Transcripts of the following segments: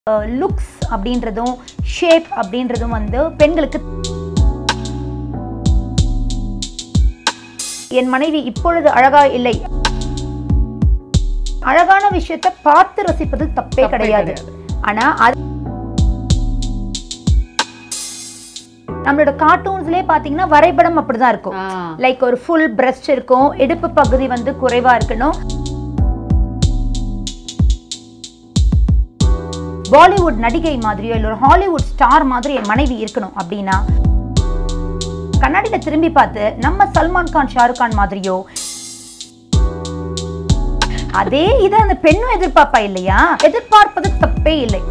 Looks அப்படின்றதும் shape அப்படின்றதும் வந்து பெண்களுக்கு என் மனைவி இப்பொழுது அழகா இல்லை அழகான விஷயத்தை பார்த்து ரசிப்பது தப்பே தப்பே கிடையாது கிடையாது. ஆனா அது நம்மளோட கார்ட்டூன்ஸ்லயே பாத்தீங்கன்னா வரைபடம் அப்படிதான் இருக்கும் ஆ. லைக் ஒரு ஃபுல் பிரஸ்ட் இருக்கும் இடுப்பு பகுதி வந்து குறைவா இருக்கணும் பாலிவுட் நடிகை மாதிரியோ இல்லை ஒரு ஹாலிவுட் ஸ்டார் மாதிரி என் மனைவி இருக்கணும் அப்படின்னா கண்ணாடியில திரும்பி பார்த்து நம்ம சல்மான் கான் ஷாருக் கான் மாதிரியோ அதே இதை அந்த பெண்ணும் எதிர்பார்ப்பா இல்லையா எதிர்பார்ப்பது தப்பே இல்லை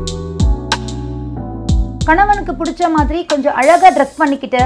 கணவனுக்கு பிடிச்ச மாதிரி கொஞ்சம் அழகா ட்ரெஸ் பண்ணிக்கிட்டு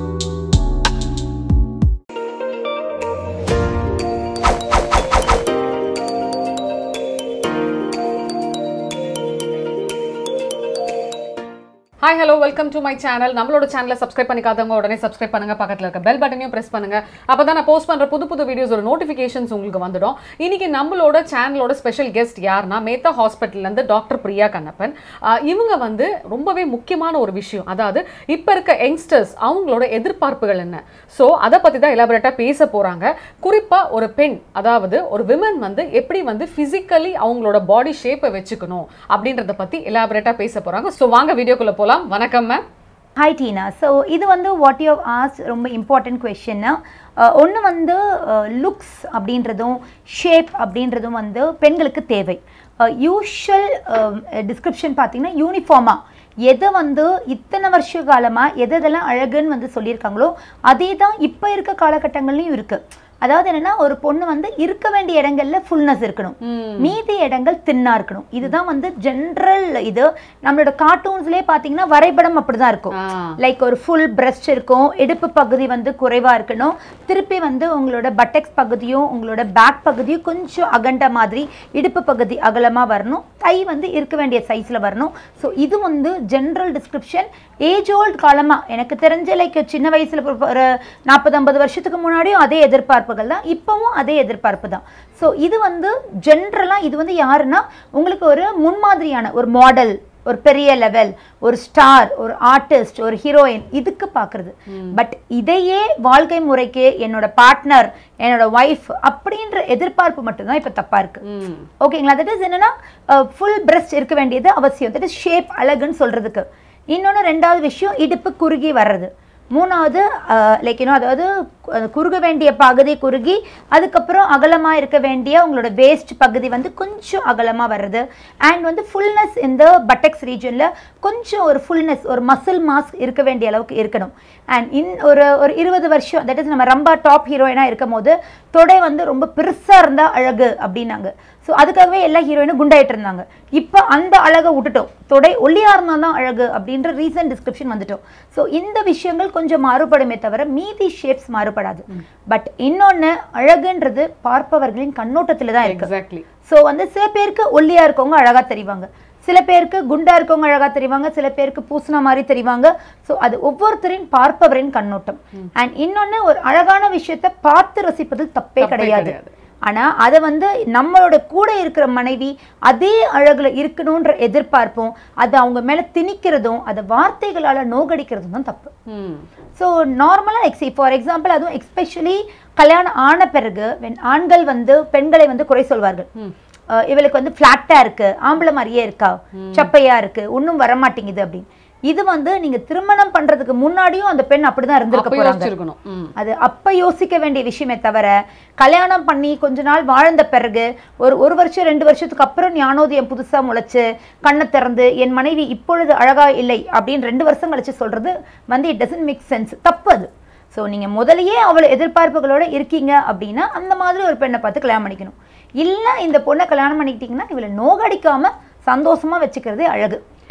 hi hello welcome to my channel நம்மளோட சேனலை சப்ஸ்கிரைப் பண்ணிக்காதவங்க உடனே சப்ஸ்கிரைப் பண்ணுங்க பக்கத்தில் இருக்க பெல் பட்டனையும் பிரஸ் பண்ணுங்க அப்போ தான் நான் போஸ்ட் பண்ணுற புது புது வீடியோஸோட நோட்டிஃபிகேஷன்ஸ் உங்களுக்கு வந்துடும் இன்னைக்கு நம்மளோட சேனலோட ஸ்பெஷல் கெஸ்ட் யாருன்னா மேத்தா ஹாஸ்பிட்டல்லேருந்து டாக்டர் பிரியா கண்ணப்பன் ஆஹ் இவங்க வந்து ரொம்பவே முக்கியமான ஒரு விஷயம் அதாவது இப்போ இருக்க யங்ஸ்டர்ஸ் அவங்களோட எதிர்பார்ப்புகள் என்ன ஸோ அதை பற்றி தான் எலாபரேட்டாக பேச போகிறாங்க குறிப்பாக ஒரு பெண் அதாவது ஒரு விமன் வந்து எப்படி வந்து ஃபிசிக்கலி அவங்களோட பாடி ஷேப்பை வச்சுக்கணும் அப்படின்றத பற்றி எலாபரேட்டாக பேச போகிறாங்க ஸோ வாங்க வீடியோக்குள்ளே போகலாம் வணக்கம் மேம் ஹாய் டீனா ஸோ இது வந்து வாட் யூ ஆஸ் ரொம்ப இம்பார்ட்டன்ட் கொஷின் ஒன்று வந்து லுக்ஸ் அப்படின்றதும் ஷேப் அப்படின்றதும் வந்து பெண்களுக்கு தேவை யூஷுவல் டிஸ்கிரிப்ஷன் பார்த்தீங்கன்னா யூனிஃபார்மாக எதை வந்து இத்தனை வருஷ காலமாக எது எதெல்லாம் அழகுன்னு வந்து சொல்லியிருக்காங்களோ அதே தான் இப்போ இருக்க காலகட்டங்கள்லையும் இருக்குது அதாவது என்னன்னா ஒரு பொண்ணு வந்து இருக்க வேண்டிய இடங்கள்ல ஃபுல்னஸ் இருக்கணும் மீதி இடங்கள் தின்னா இருக்கணும் இதுதான் வந்து ஜென்ரல் இது நம்மளோட கார்ட்டூன்ஸ்லயே பாத்தீங்கன்னா வரைபடம் அப்படிதான் இருக்கும் ஆ. லைக் ஒரு ஃபுல் பிரஸ்ட் இருக்கும் இடுப்பு பகுதி வந்து குறைவா இருக்கணும் திருப்பி வந்து உங்களோட பட்டெக்ஸ் பகுதியும் உங்களோட பேக் பகுதியும் கொஞ்சம் அகண்ட மாதிரி இடுப்பு பகுதி அகலமா வரணும் தை வந்து இருக்க வேண்டிய சைஸ்ல வரணும் ஸோ இது வந்து ஜென்ரல் டிஸ்கிரிப்ஷன் ஏஜ் ஓல்ட் காலமா எனக்கு தெரிஞ்ச லைக் சின்ன வயசுல ஒரு- ஒரு நாற்பது ஐம்பது வருஷத்துக்கு முன்னாடியும் அதே எதிர்பார்ப்புகள் தான் இப்பவும் அதே எதிர்பார்ப்பு தான் ஸோ இது வந்து ஜென்ரலாக இது வந்து யாருன்னா உங்களுக்கு ஒரு முன்மாதிரியான ஒரு மாடல் ஒரு பெரிய லெவல் ஒரு ஸ்டார் ஒரு ஆர்டிஸ்ட் ஒரு ஹீரோயின் இதுக்கு பார்க்குறது பட் இதையே வாழ்க்கை முறைக்கு என்னோட பார்ட்னர் என்னோட ஒய்ஃப் அப்படின்ற எதிர்பார்ப்பு மட்டும்தான் இப்போ தப்பா இருக்கு ம் ஓகேங்களா தட் இஸ் என்னன்னா ஃபுல் பிரஸ்ட் இருக்க வேண்டியது அவசியம் தட் இஸ் ஷேப் அழகுன்னு சொல்றதுக்கு இன்னொன்று ரெண்டாவது விஷயம் இடுப்பு குறுகி வர்றது மூணாவது லைக் இன்னும் அதாவது கு- குறுக வேண்டிய பகுதி குறுகி அதுக்கப்புறம் அகலமாக இருக்க வேண்டிய உங்களோட வேஸ்ட் பகுதி வந்து கொஞ்சம் அகலமாக வர்றது அண்ட் வந்து ஃபுல்னஸ் இந்த பட்டெக்ஸ் ரீஜனில் கொஞ்சம் ஒரு ஃபுல்னஸ் ஒரு மசில் மாஸ் இருக்க வேண்டிய அளவுக்கு இருக்கணும் அண்ட் இன் ஒரு ஒரு இருபது வருஷம் தட் இஸ் நம்ம ரொம்ப டாப் ஹீரோயினாக இருக்கும் போது தொடை வந்து ரொம்ப பெருசாக இருந்தால் அழகு அப்படின்னாங்க ஸோ அதுக்காகவே எல்லா ஹீரோயினும் குண்டாயிட்டு இருந்தாங்க இப்போ அந்த அழகை விட்டுட்டோம் தொடை ஒல்லியாக இருந்தால் தான் அழகு அப்படின்ற ரீசன் டிஸ்கிரிப்ஷன் வந்துட்டோம் ஸோ இந்த விஷயங்கள் கொஞ்சம் மாறுபடுமே தவிர மீதி ஷேப்ஸ் மாறுபடாது பட் இன்னொன்று அழகுன்றது பார்ப்பவர்களின் கண்ணோட்டத்தில் தான் இருக்கு எக்ஸாக்ட்லி ஸோ வந்து சில பேருக்கு ஒல்லியா இருக்கவங்க அழகா தெரிவாங்க சில பேருக்கு குண்டா இருக்கவங்க அழகா தெரிவாங்க சில பேருக்கு பூசின மாதிரி தெரிவாங்க ஸோ அது ஒவ்வொருத்தரின் பார்ப்பவரின் கண்ணோட்டம் அண்ட் இன்னொன்னு ஒரு அழகான விஷயத்தை பார்த்து ரசிப்பது தப்பே தப்பே கிடையாது கிடையாது. ஆனா அதை வந்து நம்மளோட கூட இருக்கிற மனைவி அதே அழகுல இருக்கணுன்ற எதிர்பார்ப்பும் அதை அவங்க மேல திணிக்கிறதும் அதை வார்த்தைகளால நோகடிக்கிறதும் தான் தப்பு ம் ஸோ நார்மலாக எக்ஸி ஃபார் எக்ஸாம்பிள் அதுவும் எக்ஸ்பெஷலி கல்யாணம் ஆன பிறகு when ஆண்கள் வந்து பெண்களை வந்து குறை சொல்வார்கள் ம். அஹ் இவளுக்கு வந்து ஃப்ளாட்டா இருக்கு ஆம்பளை மாதிரியே இருக்கா சப்பையா இருக்கு ஒன்றும் வர மாட்டேங்குது அப்படின்னு இது வந்து நீங்க திருமணம் பண்றதுக்கு முன்னாடியும் அந்த பெண் அப்படிதான் இருந்திருக்க அப்போ போறாங்க யோசிச்சிருக்கணும் ம் அது அப்ப யோசிக்க வேண்டிய விஷயமே தவிர கல்யாணம் பண்ணி கொஞ்ச நாள் வாழ்ந்த பிறகு ஒரு ஒரு வருஷம் ரெண்டு வருஷத்துக்கு அப்புறம் ஞானோதயம் புதுசா முளைச்சு கண்ணை திறந்து என் மனைவி இப்பொழுது அழகா இல்லை அப்படின்னு ரெண்டு வருஷம் கழிச்சு சொல்றது வந்து இட் டசன்ட் மேக் சென்ஸ் தப்பு அது ஸோ நீங்க முதலையே அவளை எதிர்பார்ப்புகளோட இருக்கீங்க அப்படின்னா அந்த மாதிரி ஒரு பெண்ணை பார்த்து கல்யாணம் பண்ணிக்கணும் இல்ல இந்த பொண்ணை கல்யாணம் பண்ணிக்கிட்டீங்கன்னா இவளை நோகடிக்காம சந்தோஷமா வச்சுக்கிறதே அழகு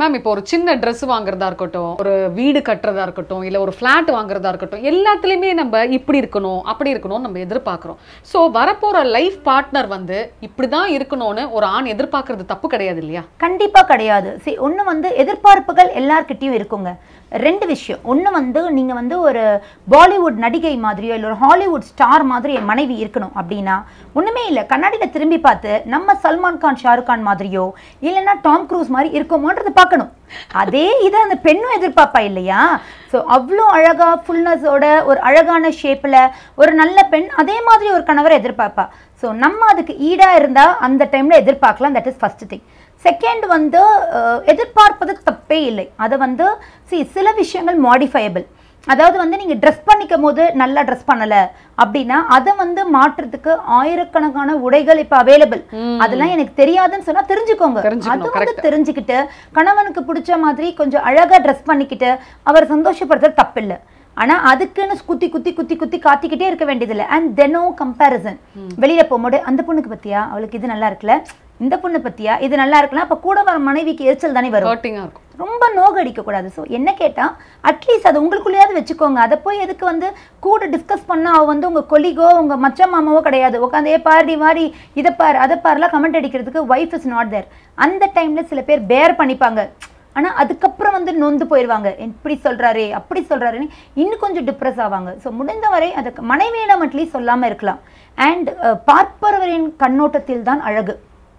மேம் இப்போ ஒரு சின்ன Dress வாங்குறதா இருக்கட்டும் ஒரு வீடு கட்டுறதா இருக்கட்டும் இல்ல ஒரு ஃபிளாட் வாங்குறதா இருக்கட்டும் எல்லாத்துலயுமே நம்ம இப்படி இருக்கணும் அப்படி இருக்கணும் நம்ம எதிர்பார்க்கிறோம் ஸோ வரப்போற லைஃப் பார்ட்னர் வந்து இப்படிதான் இருக்கணும்னு ஒரு ஆண் எதிர்பார்க்கறது தப்பு கிடையாது இல்லையா கண்டிப்பா கிடையாது சரி ஒண்ணு வந்து எதிர்பார்ப்புகள் எல்லார்கிட்டயும் இருக்குங்க ரெண்டு விஷயம் ஒண்ணு வந்து நீங்க வந்து ஒரு பாலிவுட் நடிகை மாதிரியோ இல்லை ஒரு ஹாலிவுட் ஸ்டார் மாதிரி என் மனைவி இருக்கணும் அப்படின்னா ஒண்ணுமே இல்லை கண்ணாடியில திரும்பி பார்த்து நம்ம சல்மான் கான் ஷாருக் கான் மாதிரியோ இல்லைன்னா டாம் க்ரூஸ் மாதிரி இருக்கோமோன்றதை பார்க்கணும் அதே இதை அந்த பெண்ணும் எதிர்பார்ப்பா இல்லையா ஸோ அவ்வளோ அழகா ஃபுல்னஸோட ஒரு அழகான ஷேப்ல ஒரு நல்ல பெண் அதே மாதிரி ஒரு கணவரை எதிர்பார்ப்பா ஸோ நம்ம அதுக்கு ஈடா இருந்தா அந்த டைம்ல எதிர்பார்க்கலாம் that is first thing second வந்து அஹ், எதிர்பார்ப்பது தப்பே இல்லை அதை வந்து see சில விஷயங்கள் மாடிஃபையபிள் அதாவது வந்து நீங்க ட்ரெஸ் பண்ணிக்கும் போது நல்லா ட்ரெஸ் பண்ணல அப்படின்னா அதை வந்து மாற்றுறதுக்கு ஆயிரக்கணக்கான உடைகள் இப்ப அவைலபிள் அதெல்லாம் எனக்கு தெரியாதுன்னு சொன்னா தெரிஞ்சுக்கோங்க தெரிஞ்சுக்கணும், அது வந்து தெரிஞ்சுக்கிட்டு கணவனுக்கு பிடிச்ச மாதிரி கொஞ்சம் அழகா ட்ரெஸ் பண்ணிக்கிட்டு அவர் சந்தோஷப்படுறது தப்பில்லை ஆனா அதுக்குன்னு குத்தி குத்தி குத்தி குத்தி காத்திக்கிட்டே இருக்க வேண்டியதில்லை அண்ட் தெனோ கம்பேரிசன் வெளியில போகும்போது அந்த பொண்ணுக்கு பத்தியா அவளுக்கு இது நல்லா இருக்குல்ல இந்த பொண்ணு பத்தியா இது நல்லா இருக்குல்ல அப்ப கூட வர மனைவிக்கு எரிச்சல் தானே வரும் ஹர்ட்டிங்கா இருக்கும் ரொம்ப நோகடிக்க கூடாது ஸோ என்ன கேட்டா அட்லீஸ்ட் அது உங்களுக்குள்ளேயாவது வச்சுக்கோங்க அதை போய் எதுக்கு வந்து கூட டிஸ்கஸ் பண்ணா அவ வந்து உங்க கொலிகோ உங்க மச்ச மாமாவோ கிடையாது உட்காந்து ஏ பாரு மாறி இதை பாரு அதை பாருலாம் கமெண்ட் அடிக்கிறதுக்கு ஒய்ஃப் இஸ் நாட் தேர் அந்த டைம்ல சில பேர் பேர் பண்ணிப்பாங்க ஆனா அதுக்கப்புறம் வந்து நொந்து போயிடுவாங்க இப்படி சொல்றாரே அப்படி சொல்றாருன்னு இன்னும் கொஞ்சம் டிப்ரெஸ் ஆவாங்க ஸோ முடிந்தவரை அதுக்கு மனைவியிடம் அட்லீஸ்ட் சொல்லாம இருக்கலாம் அண்ட் பார்ப்பவரின் கண்ணோட்டத்தில் தான் அழகு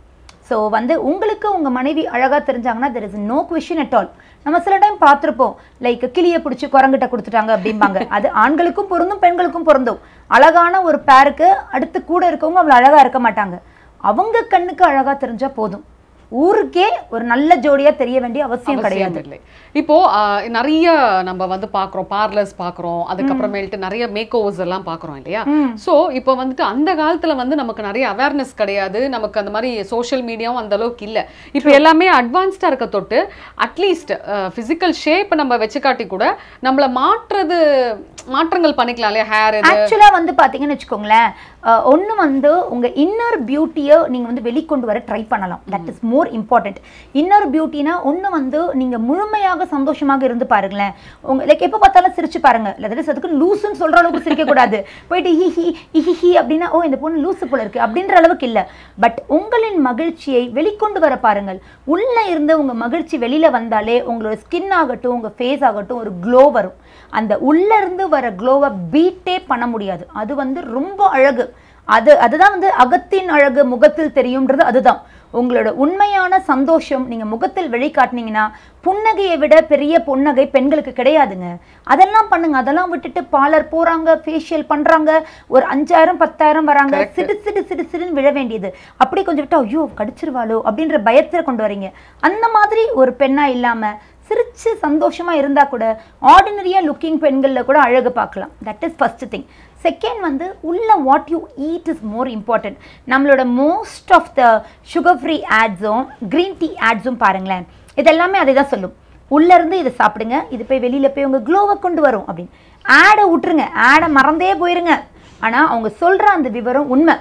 ஸோ வந்து உங்களுக்கு உங்க மனைவி அழகா தெரிஞ்சாங்கன்னா there is no question at all நம்ம சில டைம் பார்த்துருப்போம் லைக் கிளியை பிடிச்சி குரங்கிட்ட கொடுத்துட்டாங்க அப்படிம்பாங்க அது ஆண்களுக்கும் பொருந்தும் பெண்களுக்கும் பொருந்தும் அழகான ஒரு பேருக்கு அடுத்து கூட இருக்கவங்க அவ்வளோ அழகா இருக்க மாட்டாங்க அவங்க கண்ணுக்கு அழகா தெரிஞ்சா போதும் ஊருக்கே ஒரு நல்ல ஜோடியா தெரிய வேண்டிய அவசியம் கிடையாது அவசியம் இல்லை இப்போ ஆஹ், நிறைய நம்ம வந்து பாக்குறோம் பார்லர்ஸ் பாக்குறோம் அதுக்கப்புறமேல்ட்டு நிறைய மேக் ஓவர்ஸ் எல்லாம் பாக்குறோம் இல்லையா சோ இப்போ வந்துட்டு அந்த காலத்துல வந்து நமக்கு நிறைய அவேர்னஸ் கிடையாது நமக்கு அந்த மாதிரி சோஷியல் மீடியாவும் அந்த அளவுக்கு இல்ல இப்போ எல்லாமே அட்வான்ஸ்டா இருக்க தொட்டு அட்லீஸ்ட் பிசிக்கல் ஷேப் நம்ம வச்சு காட்டி கூட நம்மள மாற்றுறது மாற்றங்கள் பண்ணிக்கலாம் இல்லையா ஹேர் இது ஆக்சுவலா வந்து பாத்தீங்கன்னு வச்சுக்கோங்களேன் அஹ், ஒண்ணு வந்து உங்க இன்னர் பியூட்டியை நீங்க வந்து வெளிக்கொண்டு வர ட்ரை பண்ணலாம் that is more important inner பியூட்டினா ஒண்ணு வந்து நீங்க முழுமையாக சந்தோஷமாக இருந்து பாருங்களேன் உங்க லைக் எப்போ பார்த்தாலும் சிரிச்சு பாருங்க இல்லை அதுக்கு லூசுன்னு சொல்ற அளவுக்கு சிரிக்க கூடாது போயிட்டு ஹி ஹி ஹி ஹி அப்படின்னா ஓ இந்த பொண்ணு லூசு போல இருக்கு அப்படின்ற அளவுக்கு இல்ல பட் உங்களின் மகிழ்ச்சியை வெளிக்கொண்டு வர பாருங்கள் உள்ள இருந்து உங்க மகிழ்ச்சி வெளியில வந்தாலே உங்களோட ஸ்கின் ஆகட்டும் உங்க ஃபேஸ் ஆகட்டும் ஒரு க்ளோ வரும் அந்த உள்ள இருந்து வர க்ளோவை பீட்டே பண்ண முடியாது அது வந்து ரொம்ப அழகு அது அதுதான் வந்து அகத்தின் அழகு முகத்தில் தெரியும்ன்றது அதுதான் உங்களோட உண்மையான சந்தோஷம் நீங்க முகத்தில் வெளிக்காட்டினீங்கன்னா புன்னகையை விட பெரிய புன்னகை பெண்களுக்கு கிடையாதுங்க அதெல்லாம் பண்ணுங்க அதெல்லாம் விட்டுட்டு பார்லர் போறாங்க ஃபேஷியல் பண்றாங்க ஒரு அஞ்சாயிரம் பத்தாயிரம் வராங்க சிடு சிடு சிடு சிடுன்னு விழ வேண்டியது அப்படி கொஞ்சம் விட்டா ஐயோ கடிச்சிருவாளோ அப்படின்ற பயத்தை கொண்டு வரீங்க அந்த மாதிரி ஒரு பெண்ணா இல்லாம சிரிச்சு சந்தோஷமா இருந்தா கூட ஆர்டினரியா லுக்கிங் பெண்கள்ல கூட அழகு பார்க்கலாம் that is first thing second வந்து உள்ள what you eat is more important நம்மளோட most of the sugar free ஆட்ஸும் க்ரீன் டீ ஆட்ஸும் பாருங்களேன் இதெல்லாமே அதை தான் சொல்லும் உள்ள இருந்து இதை சாப்பிடுங்க இது போய் வெளியில போய் உங்க க்ளோவை கொண்டு வரும் அப்படின்னு ஆடை விட்டுருங்க ஆடை மறந்தே போயிருங்க ஆனா அவங்க சொல்ற அந்த விவரம் உண்மை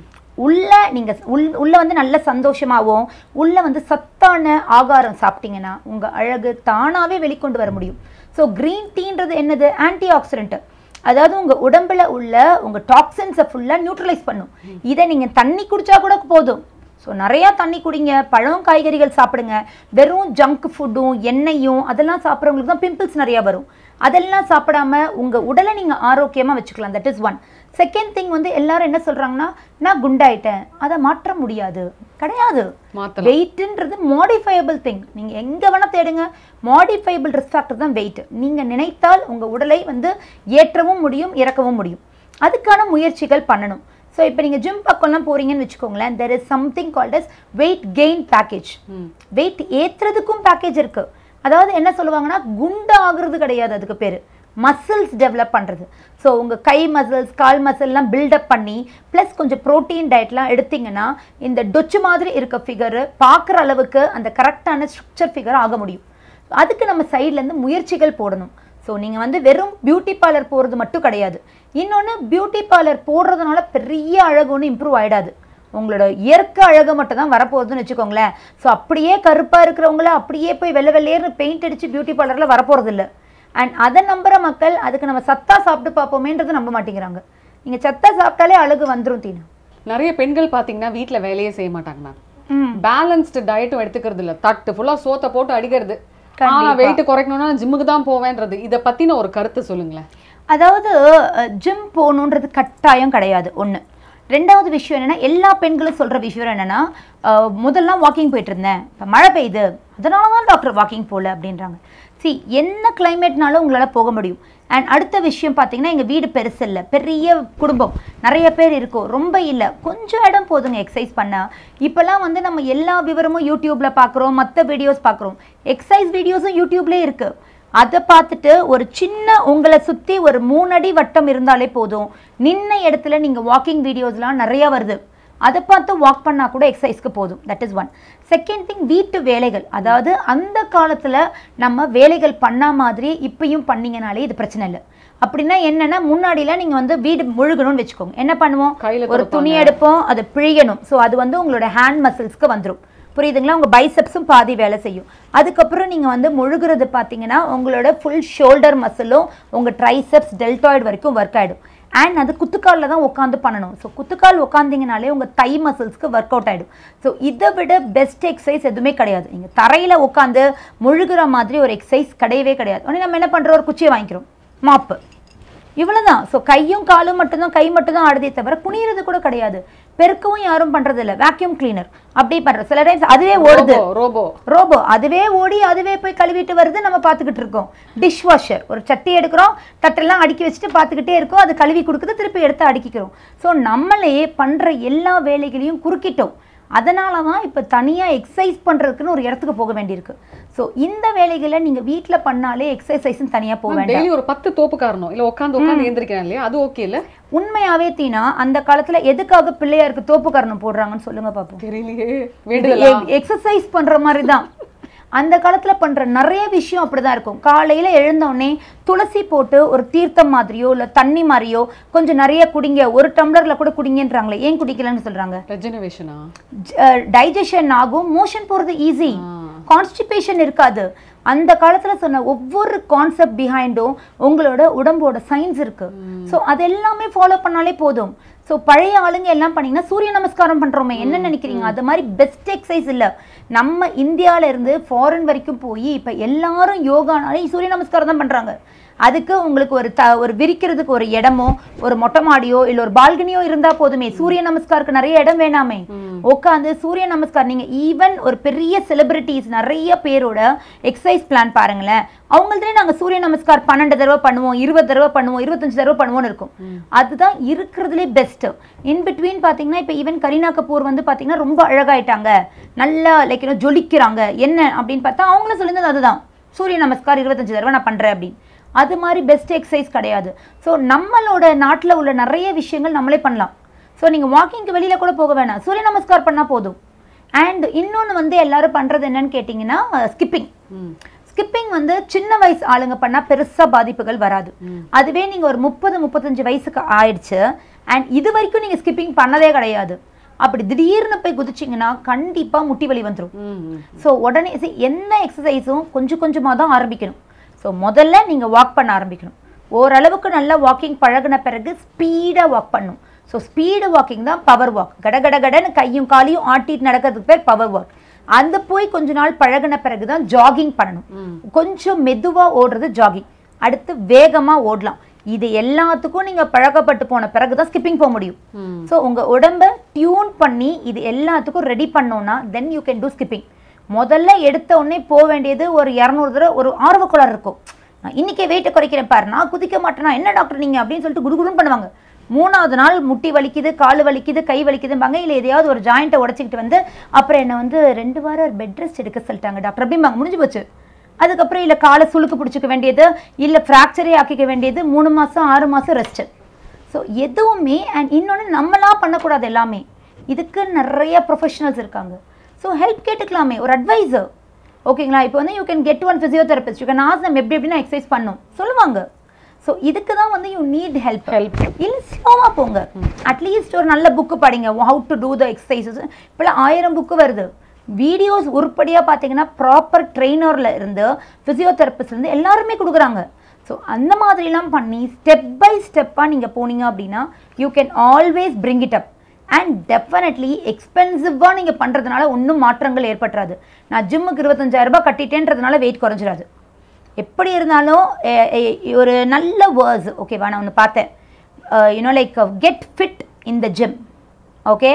உள்ள நீங்க உள் உள்ள வந்து நல்ல சந்தோஷமாவும் உள்ள வந்து சத்தான ஆகாரம் சாப்பிட்டீங்கன்னா உங்க அழகு தானாவே வெளிக்கொண்டு வர முடியும் ஸோ க்ரீன் டீன்றது என்னது ஆன்டி ஆக்சிடென்ட் அதாவது உங்க உடம்புல உள்ள உங்க டாக்ஸின்ஸை ஃபுல்லா நியூட்ரலைஸ் பண்ணும் இதை நீங்க தண்ணி குடிச்சா கூட போதும் ஸோ நிறையா தண்ணி குடிங்க பழம் காய்கறிகள் சாப்பிடுங்க வெறும் ஜங்க் ஃபுட்டும் எண்ணெயும் அதெல்லாம் சாப்பிட்றவங்களுக்கு தான் பிம்பிள்ஸ் நிறையா வரும் அதெல்லாம் சாப்பிடாம உங்க உடலை நீங்க ஆரோக்கியமா வச்சுக்கலாம் that is one second thing வந்து எல்லாரும் என்ன சொல்றாங்கன்னா நான் குண்டாயிட்டேன் அதை மாற்ற முடியாது கிடையாது மாத்தலாம் வெயிட்ன்றது மாடிஃபையபிள் திங் நீங்க எங்க வேணா தேடுங்க மாடிஃபையபிள் ரிஸ்க் ஃபேக்டர் தான் வெயிட் நீங்க நினைத்தால் உங்க உடலை வந்து ஏற்றவும் முடியும் இறக்கவும் முடியும் அதுக்கான முயற்சிகள் பண்ணணும் ஸோ இப்போ நீங்கள் ஜிம் பக்கம்லாம் போறீங்கன்னு வச்சுக்கோங்களேன் there is something called as weight gain package weight ஏற்றுறதுக்கும் பேக்கேஜ் இருக்கு அதாவது என்ன சொல்லுவாங்கன்னா குண்டு ஆகுறது கிடையாது அதுக்கு பேர் மசில்ஸ் டெவலப் பண்ணுறது ஸோ உங்கள் கை மசில்ஸ் கால் மசில்லாம் பில்டப் பண்ணி ப்ளஸ் கொஞ்சம் ப்ரோட்டீன் டயட்லாம் எடுத்தீங்கன்னா இந்த டொச்சு மாதிரி இருக்க ஃபிகரு பார்க்குற அளவுக்கு அந்த கரெக்டான ஸ்ட்ரக்சர் ஃபிகர் ஆக முடியும் அதுக்கு நம்ம சைட்லேருந்து முயற்சிகள் போடணும் ஸோ நீங்கள் வந்து வெறும் பியூட்டி பார்லர் போகிறது மட்டும் கிடையாது இன்னொன்று பியூட்டி பார்லர் போடுறதுனால பெரிய அழகு ஒன்றும் இம்ப்ரூவ் ஆகிடாது உங்களோட இயற்கை அழகு மட்டும் தான் வரப்போகுதுன்னு வச்சுக்கோங்களேன் ஸோ அப்படியே கருப்பாக இருக்கிறவங்கள அப்படியே போய் வெள்ளை வெள்ளையர்னு பெயிண்ட் அடித்து பியூட்டி பார்லரில் வரப்போகிறது இல்லை அண்ட் அதை நம்புற மக்கள் அதுக்கு நம்ம சத்தா சாப்பிட்டு பார்ப்போமேன்றது நம்ப மாட்டேங்கிறாங்க நீங்கள் சத்தா சாப்பிட்டாலே அழகு வந்துடும் தீனா நிறைய பெண்கள் பாத்தீங்கன்னா வீட்ல வேலையே செய்ய மாட்டாங்க மேம் ம் பேலன்ஸ்டு டயட்டும் எடுத்துக்கிறது இல்ல தட்டு ஃபுல்லா சோத்தை போட்டு அடிக்கிறது கண்டிப்பா. வெயிட் குறைக்கணும்னா ஜிம்முக்கு தான் போவேன்றது இத பத்தின ஒரு கருத்து சொல்லுங்களேன் அதாவது ஜிம் போகணுன்றது கட்டாயம் கிடையாது ஒன்று ரெண்டாவது விஷயம் என்னன்னா எல்லா பெண்களும் சொல்ற விஷயம் என்னன்னா அஹ், முதல்லாம் வாக்கிங் போயிட்டு இருந்தேன் இப்போ மழை பெய்யுது அதனால தான் டாக்டர் வாக்கிங் போகல அப்படின்றாங்க சி என்ன கிளைமேட்னாலும் உங்களால் போக முடியும் அண்ட் அடுத்த விஷயம் பார்த்தீங்கன்னா எங்கள் வீடு பெருசு இல்லை பெரிய குடும்பம் நிறைய பேர் இருக்கும் ரொம்ப இல்லை கொஞ்சம் இடம் போதுங்க எக்ஸசைஸ் பண்ண இப்போல்லாம் வந்து நம்ம எல்லா விவரமும் யூடியூப்பில் பார்க்குறோம் மற்ற வீடியோஸ் பார்க்குறோம் எக்ஸசைஸ் வீடியோஸும் யூடியூப்லேயே இருக்குது அதை பார்த்துட்டு ஒரு சின்ன உங்களை சுற்றி ஒரு மூணு அடி வட்டம் இருந்தாலே போதும் நின்ன இடத்துல நீங்கள் வாக்கிங் வீடியோஸ்லாம் நிறையா வருது அதை பார்த்து வாக் பண்ணால் கூட எக்ஸசைஸ்க்கு போதும் that is one second thing வீட்டு வேலைகள் அதாவது அந்த காலத்தில் நம்ம வேலைகள் பண்ணா மாதிரி இப்பயும் பண்ணீங்கனாலே இது பிரச்சனை இல்லை அப்படின்னா என்னன்னா முன்னாடிலாம் நீங்கள் வந்து வீடு முழுகணும்னு வச்சுக்கோங்க என்ன பண்ணுவோம் கையில ஒரு துடைப்பாங்க. துணி எடுப்போம் அதை பிழியணும் ஸோ அது வந்து உங்களோட ஹேண்ட் மசில்ஸ்க்கு வந்துடும் புரியுதுங்களா உங்கள் பைசெப்ஸும் பாதி வேலை செய்யும் அதுக்கப்புறம் நீங்கள் வந்து முழுகிறது பார்த்தீங்கன்னா உங்களோட ஃபுல் ஷோல்டர் மசிலும் உங்கள் ட்ரைசெப்ஸ் டெல்டாய்டு வரைக்கும் ஒர்க் ஆகிடும் அண்ட் அது குத்துக்காலில் தான் உட்காந்து பண்ணணும் ஸோ குத்துக்கால் உட்காந்திங்கனாலே உங்கள் தை மசில்ஸ்க்கு ஒர்க் அவுட் ஆகிடும் ஸோ இதை விட பெஸ்ட் எக்ஸசைஸ் எதுவுமே கிடையாது நீங்கள் தரையில் உட்காந்து முழுகிற மாதிரி ஒரு எக்ஸசைஸ் கிடையவே கிடையாது உடனே நம்ம என்ன பண்ணுறோம் ஒரு குச்சியை வாங்கிக்கிறோம் மாப்பு இவ்வளவுதான் ஸோ கையும் காலும் மட்டும்தான் கை மட்டும்தான் ஆடுதே தவிர குனியறது கூட கிடையாது பெருக்கவும் யாரும் பண்றது இல்ல வேக்யூம் கிளீனர் அப்படி பண்ற சில டைம்ஸ் அதுவே ஓடுது ரோபோ ரோபோ ரோபோ அதுவே ஓடி அதுவே போய் கழுவிட்டு வருது நம்ம பார்த்துக்கிட்டு இருக்கோம் டிஷ் வாஷர் ஒரு சட்டி எடுக்கிறோம் தட்டெல்லாம் அடுக்கி வச்சுட்டு பார்த்துக்கிட்டே இருக்கோம் அது கழுவி கொடுக்குது திருப்பி எடுத்து அடுக்கிக்கிறோம் ஸோ நம்மளே பண்ற எல்லா வேலைகளையும் குறுக்கிட்டோம் அதனால தான் இப்போ தனியாக எக்ஸசைஸ் பண்ணுறதுக்குன்னு ஒரு இடத்துக்கு போக வேண்டியிருக்கு ஸோ இந்த வேலைகளை நீங்கள் வீட்டில் பண்ணாலே எக்ஸசைஸ்ன்னு தனியாக போக வேண்டாம் டெய்லி ஒரு பத்து தோப்பு காரணம் இல்ல உட்காந்து உட்காந்து எந்திரிக்கிறேன் இல்லையா அது ஓகே இல்ல உண்மையாவே தீனா அந்த காலத்துல எதுக்காக பிள்ளையாருக்கு தோப்பு கரணம் போடுறாங்கன்னு சொல்லுங்க பாப்போம் தெரியலையே வேண்டுதலா எக்ஸசைஸ் பண்ற மாதிரி தான் அந்த காலத்துல பண்ற நிறைய விஷயம் அப்படிதான் இருக்கும் காலையில எழுந்த உடனே துளசி போட்டு ஒரு தீர்த்தம் மாதிரியோ இல்ல தண்ணி மாதிரியோ கொஞ்சம் நிறைய குடிங்க ஒரு டம்ளர்ல கூட குடிங்கன்றாங்களே ஏன் குடிக்கலன்னு சொல்றாங்க ரெஜனவேஷனா டைஜஷன் ஆகும் மோஷன் போறது ஈஸி கான்ஸ்டிபேஷன் இருக்காது அந்த காலத்துல சொன்ன ஒவ்வொரு கான்செப்ட் பிஹைண்டும் உங்களோட உடம்போட சயின்ஸ் இருக்கு ஸோ அது எல்லாமே ஃபாலோ பண்ணாலே போதும் ஸோ பழைய ஆளுங்க எல்லாம் பண்ணீங்கன்னா சூரிய நமஸ்காரம் பண்றோமே என்ன நினைக்கிறீங்க அது மாதிரி பெஸ்ட் எக்ஸசைஸ் இல்ல நம்ம இந்தியால இருந்து ஃபாரின் வரைக்கும் போய் இப்ப எல்லாரும் யோகானாலே சூரிய நமஸ்காரம் தான் பண்றாங்க அதுக்கு உங்களுக்கு ஒரு த ஒரு விரிக்கிறதுக்கு ஒரு இடமோ ஒரு மொட்டை மாடியோ இல்ல ஒரு பால்கனியோ இருந்தா போதுமே சூரிய நமஸ்காருக்கு நிறைய இடம் வேணாமே உட்காந்து சூரிய நமஸ்கார் நீங்க ஈவன் ஒரு பெரிய செலிபிரிட்டிஸ் நிறைய பேரோட எக்ஸசைஸ் பிளான் பாருங்களேன் அவங்கள்ட்டே நாங்க சூரிய நமஸ்கார் பன்னெண்டு தடவை பண்ணுவோம் இருபது தடவை பண்ணுவோம் இருபத்தஞ்சு தடவை பண்ணுவோம்னு இருக்கும் அதுதான் இருக்கிறதுலே பெஸ்ட் இன் பிட்வீன் பாத்தீங்கன்னா இப்போ ஈவன் கரீனா கபூர் வந்து பாத்தீங்கன்னா ரொம்ப அழகாயிட்டாங்க நல்லா லைக் ஜொலிக்கிறாங்க என்ன அப்படின்னு பார்த்தா அவங்களும் சொல்லியிருந்தது அதுதான் சூரிய நமஸ்கார் இருபத்தஞ்சு தடவை நான் பண்றேன் அப்படின்னு அது மாதிரி பெஸ்ட் எக்ஸசைஸ் கிடையாது ஸோ நம்மளோட நாட்டில் உள்ள நிறைய விஷயங்கள் நம்மளே பண்ணலாம் ஸோ நீங்கள் வாக்கிங்க்கு வெளியில் கூட போக வேணாம் சூரிய நமஸ்கார் பண்ணால் போதும் அண்ட் இன்னொன்று வந்து எல்லாரும் பண்ணுறது என்னன்னு கேட்டிங்கன்னா ஸ்கிப்பிங் ஸ்கிப்பிங் வந்து சின்ன வயசு ஆளுங்க பண்ணால் பெருசாக பாதிப்புகள் வராது அதுவே நீங்கள் ஒரு முப்பது முப்பத்தஞ்சு வயசுக்கு ஆயிடுச்சு அண்ட் இது வரைக்கும் நீங்கள் ஸ்கிப்பிங் பண்ணதே கிடையாது அப்படி திடீர்னு போய் குதிச்சிங்கன்னா கண்டிப்பாக முட்டி வலி வந்துடும் ஸோ உடனே see, எந்த எக்ஸசைஸும் கொஞ்சம் கொஞ்சமாக தான் ஆரம்பிக்கணும் ஸோ முதல்ல நீங்கள் வாக் பண்ண ஆரம்பிக்கணும் ஓரளவுக்கு நல்லா வாக்கிங் பழகுன பிறகு ஸ்பீடாக வாக் பண்ணும் ஸோ ஸ்பீடு வாக்கிங் தான் பவர் வாக் கட கட கடன்னு கையும் காலையும் ஆட்டிட்டு நடக்கிறதுக்கு பேர் பவர் வாக் அந்த போய் கொஞ்ச நாள் பழகுன பிறகு தான் ஜாகிங் பண்ணணும் கொஞ்சம் மெதுவாக ஓடுறது ஜாகிங் அடுத்து வேகமாக ஓடலாம் இது எல்லாத்துக்கும் நீங்கள் பழக்கப்பட்டு போன பிறகு தான் ஸ்கிப்பிங் போக முடியும் ஸோ உங்கள் உடம்ப டியூன் பண்ணி இது எல்லாத்துக்கும் ரெடி பண்ணோன்னா then you can do skipping முதல்ல எடுத்த உடனே போக வேண்டியது ஒரு இரநூறு தடவை ஒரு ஆர்வக்குளர் இருக்கும் நான் இன்னைக்கே வெயிட்டை குறைக்கிறேன் பாரு நான் குதிக்க மாட்டேனா என்ன டாக்டர் நீங்கள் அப்படின்னு சொல்லிட்டு குடுகுடுன்னு பண்ணுவாங்க மூணாவது நாள் முட்டி வலிக்குது கால் வலிக்குது கை வலிக்குதும்பாங்க இல்லை எதையாவது ஒரு ஜாயிண்ட்டை உடச்சிக்கிட்டு வந்து அப்புறம் என்னை வந்து ரெண்டு வாரம் பெட் ரெஸ்ட் எடுக்க சொல்லிட்டாங்க டாக்டர் அப்படிம்பாங்க முடிஞ்சு போச்சு அதுக்கப்புறம் இல்லை காலை சுளுக்கு பிடிச்சிக்க வேண்டியது இல்லை ஃப்ராக்சரே ஆக்கிக்க வேண்டியது மூணு மாதம் ஆறு மாதம் ரெஸ்ட்டு ஸோ எதுவுமே அண்ட் இன்னொன்று நம்மளா பண்ணக்கூடாது எல்லாமே இதுக்கு நிறைய ப்ரொஃபஷனல்ஸ் இருக்காங்க ஸோ ஹெல்ப் கேட்டுக்கலாமே ஒரு அட்வைசர் ஓகேங்களா இப்போ வந்து you can get one physiotherapist you can ask நம்ம எப்படி எப்படின்னா எக்ஸசைஸ் பண்ணும் சொல்லுவாங்க ஸோ இதுக்கு தான் வந்து யூ நீட் ஹெல்ப் Help. இல்லை ஸ்லோவாக போங்க அட்லீஸ்ட் ஒரு நல்ல புக்கு படிங்க how to do the exercises இப்போலாம் ஆயிரம் புக்கு வருது வீடியோஸ் உருப்படியாக பார்த்தீங்கன்னா ப்ராப்பர் ட்ரெயினரில் இருந்து physiotherapist ல இருந்து எல்லாருமே கொடுக்குறாங்க ஸோ அந்த மாதிரிலாம் பண்ணி ஸ்டெப் பை ஸ்டெப்பாக நீங்கள் போனீங்க அப்படின்னா you can always bring it up and definitely எக்ஸ்பென்சிவாக நீங்கள் பண்ணுறதுனால ஒன்றும் மாற்றங்கள் ஏற்பட்டுறாது நான் ஜிம்முக்கு இருபத்தஞ்சாயிரம் ரூபாய் கட்டிட்டேன்றதுனால வெயிட் குறைஞ்சிடாது எப்படி இருந்தாலும் எ- எ- ஒரு நல்ல வேர்ஸ் ஓகேவா நான் ஒன்று பார்த்தேன் you know like get fit in the gym okay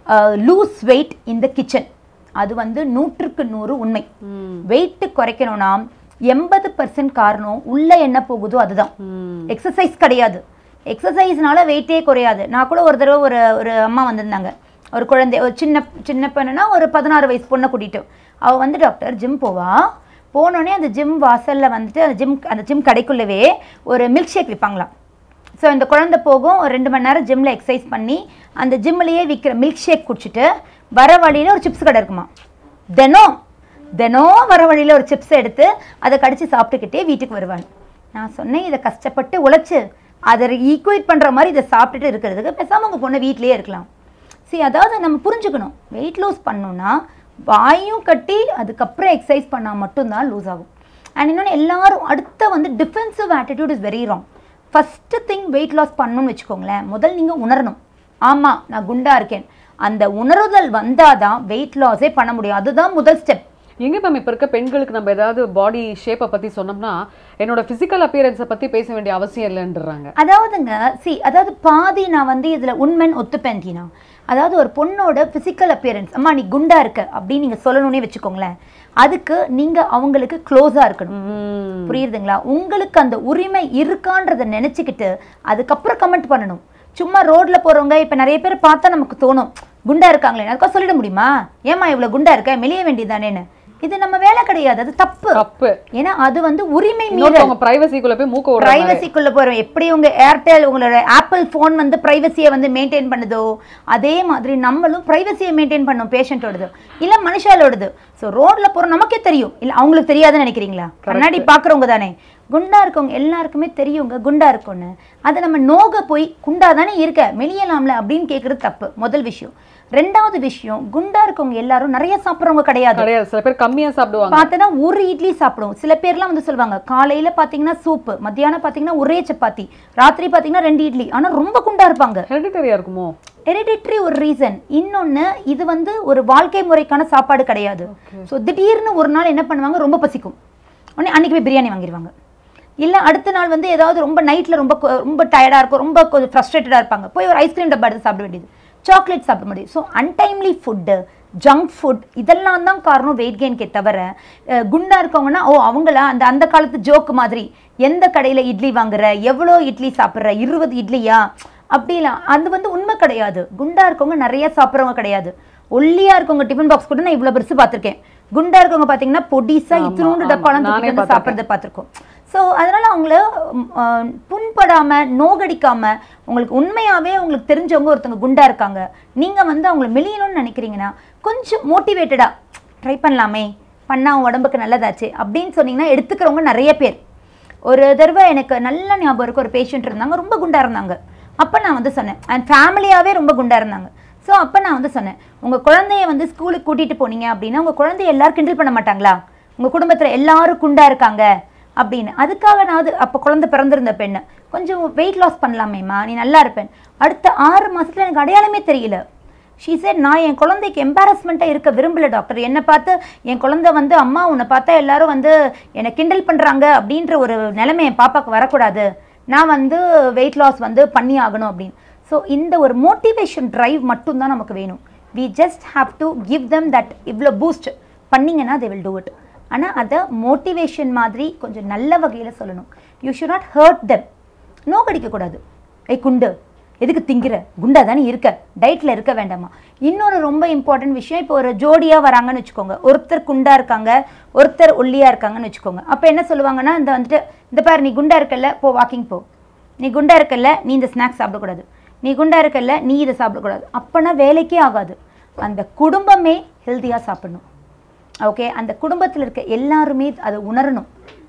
lose weight in the kitchen அது வந்து நூற்றுக்கு நூறு உண்மை வெயிட் குறைக்கணும்னா எண்பது பர்சன்ட் காரணம் உள்ள என்ன போகுதோ அதுதான் எக்ஸசைஸ் கிடையாது எக்ஸசைஸ்னால வெயிட்டே குறையாது நான் கூட ஒரு தடவை ஒரு ஒரு அம்மா வந்திருந்தாங்க ஒரு குழந்தை ஒரு சின்ன சின்ன பொண்ணுனா ஒரு பதினாறு வயசு பொண்ணை கூட்டிட்டு அவள் வந்து டாக்டர் ஜிம் போவா போனோடனே அந்த ஜிம் வாசல்ல வந்துட்டு அந்த ஜிம் அந்த ஜிம் கடைக்குள்ளவே ஒரு மில்க் ஷேக் விற்பாங்களாம் ஸோ இந்த குழந்தை போகும் ஒரு ரெண்டு மணி நேரம் ஜிம்மில் எக்ஸசைஸ் பண்ணி அந்த ஜிம்லேயே விற்கிற மில்க் ஷேக் குடிச்சிட்டு வர வழியில் ஒரு சிப்ஸ் கடை இருக்குமா தினம் தினம் வர வழியில் ஒரு சிப்ஸ் எடுத்து அதை கடிச்சு சாப்பிட்டுக்கிட்டே வீட்டுக்கு வருவாங்க நான் சொன்னேன் இதை கஷ்டப்பட்டு உழைச்சு அதை ஈக்குவேட் பண்ணுற மாதிரி இதை சாப்பிட்டுட்டு இருக்கிறதுக்கு பேசாமல் உங்கள் பொண்ணை வீட்டிலேயே இருக்கலாம் சரி அதாவது நம்ம புரிஞ்சுக்கணும் வெயிட் லாஸ் பண்ணோம்னா வாயும் கட்டி அதுக்கப்புறம் எக்ஸசைஸ் பண்ணால் மட்டும்தான் லூஸ் ஆகும் அண்ட் இன்னொன்று எல்லாரும் அடுத்த வந்து defensive attitude is very wrong first thing weight loss பண்ணணும்னு வச்சுக்கோங்களேன் முதல் நீங்கள் உணரணும் ஆமாம் நான் குண்டா இருக்கேன் அந்த உணருதல் வந்தால் தான் வெயிட் லாஸே பண்ண முடியும் அதுதான் முதல் ஸ்டெப் எங்க மேம் இப்ப இருக்க பெண்களுக்கு நம்ம ஏதாவது பாடி ஷேப்பை பத்தி சொன்னோம்னா என்னோட பிசிக்கல் அப்பியரன்ஸை பத்தி பேச வேண்டிய அவசியம் இல்லைன்றாங்க அதாவதுங்க சி அதாவது பாதி நான் வந்து இதில் உண்மைன்னு ஒத்துப்பேன் தீனா அதாவது ஒரு பொண்ணோட ஃபிசிக்கல் அப்பியரன்ஸ் அம்மா நீ குண்டா இருக்க அப்படின்னு நீங்கள் சொல்லணும்னே வச்சுக்கோங்களேன் அதுக்கு நீங்கள் அவங்களுக்கு க்ளோஸாக இருக்கணும் புரியுதுங்களா உங்களுக்கு அந்த உரிமை இருக்கான்றதை நினச்சிக்கிட்டு அதுக்கப்புறம் கமெண்ட் பண்ணணும் சும்மா ரோட்ல போறவங்க இப்போ நிறைய பேர் பார்த்தா நமக்கு தோணும் குண்டா இருக்காங்களே அதுக்காக சொல்லிட முடியுமா ஏமா இவ்வளோ குண்டா இருக்க மெலிய வேண்டியதானேன்னு இது நம்ம வேலை கிடையாது அது தப்பு தப்பு ஏன்னா அது வந்து உரிமை மீறல் இன்னொருத்தவங்க பிரைவசிக்குள்ள போய் மூக்க விடுறாங்க பிரைவசிக்குள்ள போறோம் எப்படி உங்க ஏர்டெல் உங்களோட ஆப்பிள் ஃபோன் வந்து பிரைவசியை வந்து மெயின்டைன் பண்ணுதோ அதே மாதிரி நம்மளும் பிரைவசியை மெயின்டைன் பண்ணோம் பேஷண்ட்டோடது இல்ல மனுஷாலோடது ஸோ ரோட்ல போறோம் நமக்கே தெரியும் இல்ல அவங்களுக்கு தெரியாதுன்னு நினைக்கிறீங்களா கண்ணாடி பாக்குறவங்க தானே குண்டா இருக்கவங்க எல்லாருக்குமே தெரியுங்க குண்டா இருக்கும்னு அதை நம்ம நோக போய் குண்டா தானே இருக்க மெலியலாம்ல அப்படின்னு கேட்கறது தப்பு முதல் விஷயம் ரெண்டாவது விஷயம் குண்டா இருக்கவங்க எல்லாரும் நிறைய சாப்பிட்றவங்க கிடையாது கிடையாது சில பேர் கம்மியா சாப்பிடுவாங்க பார்த்தனா ஒரு இட்லி சாப்பிடுவோம் சில பேர்லாம் வந்து சொல்லுவாங்க காலையில பாத்தீங்கன்னா சூப்பு மத்தியானம் பாத்தீங்கன்னா ஒரே சப்பாத்தி ராத்திரி பாத்தீங்கன்னா ரெண்டு இட்லி ஆனா ரொம்ப குண்டா இருப்பாங்க ஹெரிடிட்டரியா இருக்குமோ ஹெரிடிட்ரி ஒரு ரீசன் இன்னொன்னு இது வந்து ஒரு வாழ்க்கை முறைக்கான சாப்பாடு கிடையாது ஸோ திடீர்னு ஒரு நாள் என்ன பண்ணுவாங்க ரொம்ப பசிக்கும் உடனே அன்னைக்கு போய் பிரியாணி வாங்கிடுவாங்க இல்லை அடுத்த நாள் வந்து ஏதாவது ரொம்ப நைட்டில் ரொம்ப கொ- ரொம்ப டயர்டாக இருக்கும் ரொம்ப கொஞ்சம் ஃப்ரஸ்ட்ரேட்டடாக இருப்பாங்க போய் ஒரு ஐஸ்கிரீம் டப்பா எடுத்து சாப்பிட வேண்டியது சாக்லேட் சாப்பிட முடியும் so untimely food junk food இதெல்லாம் தான் காரணம் வெயிட் கெயின்கே தவிர அஹ், குண்டா இருக்கவங்கன்னா ஓ அவங்கள அந்த அந்த காலத்து ஜோக்கு மாதிரி எந்த கடையில் இட்லி வாங்குற எவ்வளோ இட்லி சாப்பிட்ற இருபது இட்லியா அப்படிலாம் அது வந்து உண்மை கிடையாது குண்டா இருக்கவங்க நிறைய சாப்பிட்றவங்க கிடையாது ஒல்லியா இருக்கவங்க டிஃபன் பாக்ஸ் கூட நான் இவ்வளோ பெருசு பார்த்துருக்கேன் குண்டா இருக்கவங்க பார்த்தீங்கன்னா பொடிசா ஆமா, இத்தினூண்டு ஆமா. டப்பாலாம் நானே தூக்கிட்டு வந்து பார்த்திருக்கேன். சாப்பிட்றத பார்த்துருக்கோம் ஸோ அதனால அவங்கள ம், அஹ், புண்படாம நோகடிக்காம உங்களுக்கு உண்மையாவே உங்களுக்கு தெரிஞ்சவங்க ஒருத்தவங்க குண்டா இருக்காங்க நீங்க வந்து அவங்கள மெலியணும்னு நினைக்கிறீங்கன்னா கொஞ்சம் மோட்டிவேட்டடா ட்ரை பண்ணலாமே பண்ணா உன் உடம்புக்கு நல்லதாச்சு அப்படின்னு சொன்னீங்கன்னா எடுத்துக்கிறவங்க நிறைய பேர் ஒரு தடவை எனக்கு நல்ல ஞாபகம் இருக்கு ஒரு பேஷண்ட் இருந்தாங்க ரொம்ப குண்டா இருந்தாங்க அப்போ நான் வந்து சொன்னேன் அண்ட் ஃபேமிலியாகவே ரொம்ப குண்டா இருந்தாங்க ஸோ அப்போ நான் வந்து சொன்னேன் உங்கள் குழந்தைய வந்து ஸ்கூலுக்கு கூட்டிகிட்டு போனீங்க அப்படின்னா உங்கள் குழந்தைய எல்லாரும் கிண்டல் பண்ண மாட்டாங்களா உங்கள் குடும்பத்தில் எல்லாரும் குண்டா இருக்காங்க அப்படின்னு அதுக்காக நான் அது அப்போ குழந்தை பிறந்திருந்த பெண்ணு கொஞ்சம் வெயிட் லாஸ் பண்ணலாமேம்மா நீ நல்லா இருப்பேன் அடுத்த ஆறு மாசத்துல எனக்கு அடையாளமே தெரியல ஷீ said நான் என் குழந்தைக்கு எம்பாரஸ்மெண்ட்டாக இருக்க விரும்பல டாக்டர் என்னை பார்த்து என் குழந்தை வந்து அம்மா உன்னை பார்த்தா எல்லாரும் வந்து என்னை கிண்டல் பண்ணுறாங்க அப்படின்ற ஒரு நிலைமை என் பாப்பாக்கு வரக்கூடாது நான் வந்து வெயிட் லாஸ் வந்து பண்ணி ஆகணும் அப்படின்னு ஸோ இந்த ஒரு மோட்டிவேஷன் டிரைவ் மட்டும்தான் நமக்கு வேணும் we just have to give them that இவ்வளோ பூஸ்ட் பண்ணீங்கன்னா தே வில் டூ இட் ஆனால் அதை மோட்டிவேஷன் மாதிரி கொஞ்சம் நல்ல வகையில் சொல்லணும் you should not hurt them நோக்கடிக்கக்கூடாது ஏய் குண்டு எதுக்கு திங்கிற குண்டா தானே இருக்க டயட்டில் இருக்க வேண்டாமா இன்னொரு ரொம்ப இம்பார்ட்டன்ட் விஷயம் இப்போ ஒரு ஜோடியாக வராங்கன்னு வச்சுக்கோங்க ஒருத்தர் குண்டா இருக்காங்க ஒருத்தர் ஒல்லியாக இருக்காங்கன்னு வச்சுக்கோங்க அப்போ என்ன சொல்லுவாங்கன்னா இந்த வந்துட்டு இந்த பாரு நீ குண்டா இருக்கல்ல போ வாக்கிங் போ நீ குண்டா இருக்கல்ல நீ இந்த ஸ்நாக்ஸ் சாப்பிடக்கூடாது நீ குண்டா இருக்கல்ல நீ இதை சாப்பிடக்கூடாது அப்போனா வேலைக்கே ஆகாது அந்த குடும்பமே ஹெல்த்தியாக சாப்பிடணும் ஓகே அந்த குடும்பத்தில் இருக்க எல்லாருமே அதை உணரணும்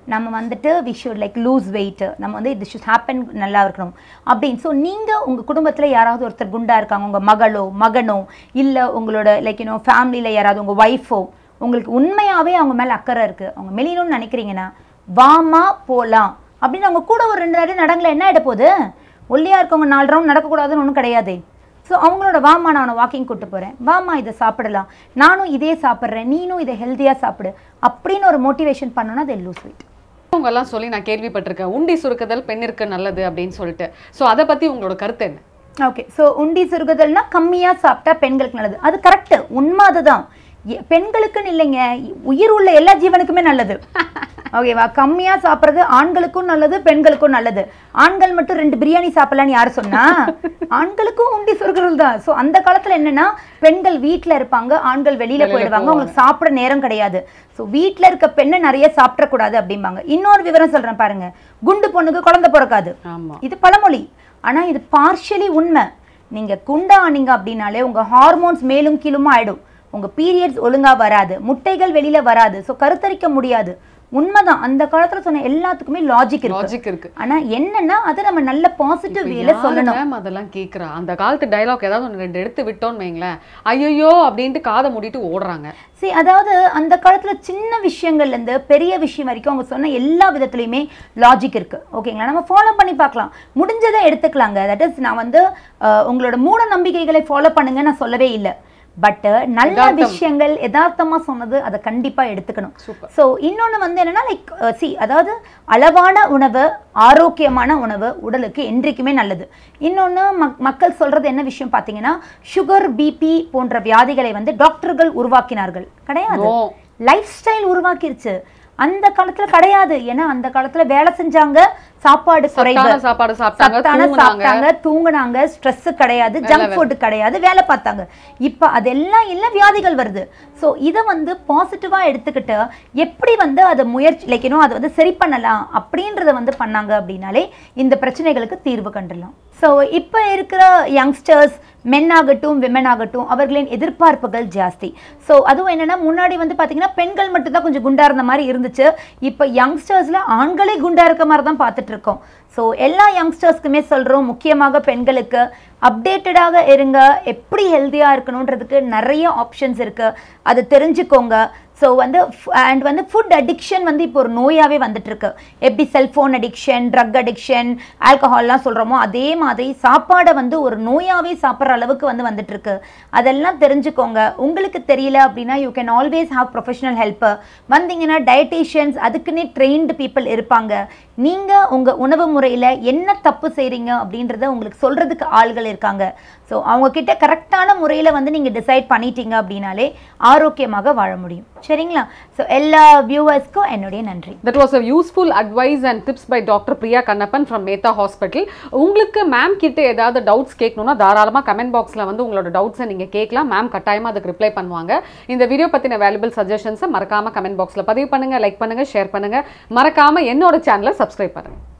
நம்ம வந்துட்டு we should like lose weight நம்ம வந்து இது ஷுட் ஹேப்பன் நல்லா இருக்கணும் அப்படின்னு ஸோ நீங்கள் உங்கள் குடும்பத்தில் யாராவது ஒருத்தர் குண்டா இருக்காங்க உங்கள் மகளோ மகனோ இல்லை உங்களோட லைக் யூனோ ஃபேமிலியில் யாராவது உங்கள் ஒய்ஃபோ உங்களுக்கு உண்மையாகவே அவங்க மேலே அக்கறை இருக்குது அவங்க மெலியணும்னு நினைக்கிறீங்கன்னா வாமா போகலாம் அப்படின்னு அவங்க கூட ஒரு ரெண்டு நாடு நடங்கள என்ன ஆகிட போகுது ஒல்லியாக இருக்கவங்க நாலு ரவுண்ட் நடக்கக்கூடாதுன்னு ஒன்றும் கிடையாது ஸோ அவங்களோட வாமா நான் அவனை வாக்கிங் கூட்டு போகிறேன் வாமா இதை சாப்பிடலாம் நானும் இதே சாப்பிட்றேன் நீனும் இதை ஹெல்த்தியாக சாப்பிடு அப்படின்னு ஒரு மோட்டிவேஷன் பண்ணோன்னா அதை லூஸ் வெயிட் அவங்க எல்லாம் சொல்லி நான் கேள்விப்பட்டிருக்கேன் உண்டி சுருக்குதல் பெண்ணிற்கு நல்லது அப்படின்னு சொல்லிட்டு ஸோ அதை பத்தி உங்களோட கருத்து என்ன ஓகே ஸோ உண்டி சுருகுதல்னா கம்மியாக சாப்பிட்டா பெண்களுக்கு நல்லது அது கரெக்டு உண்மை அதுதான் எ- பெண்களுக்குன்னு இல்லைங்க உயிர் உள்ள எல்லா ஜீவனுக்குமே நல்லது ஓகேவா கம்மியாக சாப்பிட்றது ஆண்களுக்கும் நல்லது பெண்களுக்கும் நல்லது ஆண்கள் மட்டும் ரெண்டு பிரியாணி சாப்பிடலான்னு யார் சொன்னா ஆண்களுக்கும் உண்டி சுருகுதல் தான் ஸோ அந்த காலத்தில் என்னன்னா பெண்கள் வீட்டில் இருப்பாங்க ஆண்கள் வெளியில வெளியில போயிடுவாங்க அவங்களுக்கு சாப்பிட நேரம் கிடையாது ஸோ வீட்டில் இருக்க பெண்ணை நிறைய சாப்பிடக்கூடாது அப்படிம்பாங்க இன்னொரு விவரம் சொல்றேன் பாருங்க குண்டு பொண்ணுக்கு குழந்தை பிறக்காது ஆமா இது பழமொழி ஆனா இது பார்ஷியலி உண்மை நீங்க குண்டா ஆனீங்க அப்படின்னாலே உங்க ஹார்மோன்ஸ் மேலும் கீழுமா ஆயிடும் உங்க பீரியட்ஸ் ஒழுங்கா வராது முட்டைகள் வெளியில வராது ஸோ கருத்தரிக்க முடியாது உண்மைதான் அந்த காலத்துல சொன்ன எல்லாத்துக்குமே லாஜிக் இருக்கு லாஜிக் இருக்கு ஆனா என்னன்னா அதை நம்ம நல்ல பாசிட்டிவ் வேல யாரு சொல்லணும் ma'am அதெல்லாம் கேக்குறா அந்த காலத்து டயலாக் ஏதாவது ஒன்று ரெண்டு எடுத்து விட்டோம்னு வைங்களேன் ஐயோ அப்படின்ட்டு காதை மூடிட்டு ஓடுறாங்க சரி அதாவது அந்த காலத்துல சின்ன விஷயங்கள்ல இருந்து பெரிய விஷயம் வரைக்கும் அவங்க சொன்ன எல்லா விதத்துலையுமே லாஜிக் இருக்கு ஓகேங்களா நம்ம ஃபாலோ பண்ணி பார்க்கலாம் முடிஞ்சதை எடுத்துக்கலாங்க தட் இஸ் நான் வந்து அஹ், உங்களோட மூட நம்பிக்கைகளை ஃபாலோ பண்ணுங்க நான் சொல்லவே இல்லை பட் நல்ல யதார்த்தம். விஷயங்கள் யதார்த்தமா சொன்னது அதை கண்டிப்பா எடுத்துக்கணும் சூப்பர் ஸோ இன்னொன்று வந்து என்னன்னா லைக் சி அதாவது அளவான உணவு ஆரோக்கியமான உணவு உடலுக்கு என்றைக்குமே நல்லது இன்னொன்று மக் மக்கள் சொல்றது என்ன விஷயம் பார்த்தீங்கன்னா சுகர் பிபி போன்ற வியாதிகளை வந்து டாக்டர்கள் உருவாக்கினார்கள் கிடையாது நோ லைஃப் ஸ்டைல் உருவாக்கிருச்சு அந்த காலத்துல கிடையாது ஏன்னா அந்த காலத்துல வேலை செஞ்சாங்க சாப்பாடு குறைவு சத்தான சாப்பாடு சாப்பிட்டாங்க சத்தான தூங்குனாங்க சாப்பிட்டாங்க தூங்குனாங்க ஸ்ட்ரெஸ் கிடையாது வேலை ஜங்க் வேலை. ஃபுட் கிடையாது வேலை பார்த்தாங்க இப்போ அதெல்லாம் இல்லை வியாதிகள் வருது ஸோ இதை வந்து பாசிட்டிவா எடுத்துக்கிட்டு எப்படி வந்து அதை முயற்சி லைக் அதை வந்து சரி பண்ணலாம் அப்படின்றத வந்து பண்ணாங்க அப்படின்னாலே இந்த பிரச்சனைகளுக்கு தீர்வு கண்டுடலாம் ஸோ இப்போ இருக்கிற யங்ஸ்டர்ஸ் மென் ஆகட்டும் விமன் ஆகட்டும் அவர்களின் எதிர்பார்ப்புகள் ஜாஸ்தி ஸோ அதுவும் என்னன்னா முன்னாடி வந்து பார்த்தீங்கன்னா பெண்கள் மட்டும்தான் கொஞ்சம் குண்டா இருந்த மாதிரி இருந்துச்சு இப்போ யங்ஸ்டர்ஸ்ல ஆண்களே குண்டா இருக்க மாதிரி தான் பார்த்துட்டு இருக்கோம் ஸோ எல்லா யங்ஸ்டர்ஸ்க்குமே சொல்கிறோம் முக்கியமாக பெண்களுக்கு அப்டேட்டடாக இருங்க எப்படி ஹெல்த்தியாக இருக்கணுன்றதுக்கு நிறைய ஆப்ஷன்ஸ் இருக்கு அதை தெரிஞ்சுக்கோங்க ஸோ வந்து அண்ட் வந்து ஃபுட் அடிக்ஷன் வந்து இப்போ ஒரு நோயாகவே வந்துட்டு இருக்கு எப்படி செல்ஃபோன் அடிக்ஷன் ட்ரக் அடிக்ஷன் ஆல்கஹால்லாம் சொல்கிறோமோ அதே மாதிரி சாப்பாடை வந்து ஒரு நோயாகவே சாப்பிட்ற அளவுக்கு வந்து வந்துட்டு இருக்கு அதெல்லாம் தெரிஞ்சுக்கோங்க உங்களுக்கு தெரியல அப்படின்னா you can always have professional helper வந்தீங்கன்னா டயட்டீஷியன்ஸ் அதுக்குன்னே ட்ரெயின்டு பீப்புள் இருப்பாங்க நீங்கள் உங்கள் உணவு முறையில் என்ன தப்பு செய்கிறீங்க அப்படின்றத உங்களுக்கு சொல்கிறதுக்கு ஆள்கள் இருக்காங்க ஸோ அவங்க கிட்ட கரெக்டான முறையில் வந்து நீங்கள் டிசைட் பண்ணிட்டீங்க அப்படின்னாலே ஆரோக்கியமாக வாழ முடியும் சரிங்களா ஸோ எல்லா வியூவர்ஸ்க்கும் என்னுடைய நன்றி that was a useful advice and tips by doctor Priya Kannappan from Mehta hospital உங்களுக்கு மேம் கிட்ட ஏதாவது டவுட்ஸ் கேட்கணும்னா தாராளமாக கமெண்ட் பாக்ஸில் வந்து உங்களோட டவுட்ஸை நீங்கள் கேட்கலாம் மேம் கட்டாயமாக அதுக்கு ரிப்ளை பண்ணுவாங்க இந்த வீடியோ பற்றின வேல்யூபிள் சஜஷன்ஸை மறக்காமல் கமெண்ட் பாக்ஸில் பதிவு பண்ணுங்கள் லைக் பண்ணுங்கள் ஷேர் பண்ணுங்கள் மறக்காமல் என்னோட சேனலை சப்ஸ்கிரைப் பண்ணுங்கள்